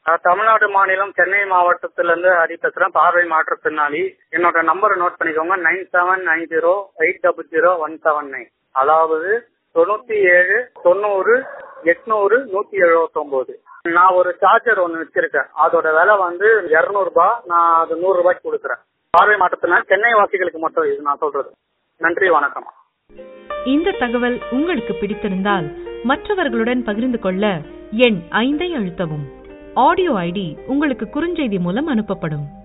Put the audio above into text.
நான் தமிழ்நாடு மாநிலம் சென்னை மாவட்டத்திலிருந்து ஹரி பேசுறேன் பார்வை மாற்றுத்திறனாளி என்னோட நம்பரை நோட் பண்ணிக்கோங்க nine seven nine zero eight double zero one seven nine அதாவது தொண்ணூத்தி ஏழு தொண்ணூறு எட்நூறு நூத்தி எழுபத்தி ஒன்பது நான் ஒரு சார்ஜர் ஒன்னு வச்சிருக்கேன் அதோட விலை வந்து இருநூறு ரூபாய் நான் அது நூறு ரூபாய்க்கு கொடுக்குறேன் பார்வை மாற்றத்தினால் சென்னை வாசிகளுக்கு மட்டும் இது நான் சொல்றது நன்றி வணக்கம் இந்த தகவல் உங்களுக்கு பிடித்திருந்தால் மற்றவர்களுடன் பகிர்ந்து கொள்ள எண் ஐந்தை அழுத்தவும் ஆடியோ ஐடி உங்களுக்கு குறுஞ்செய்தி மூலம் அனுப்பப்படும்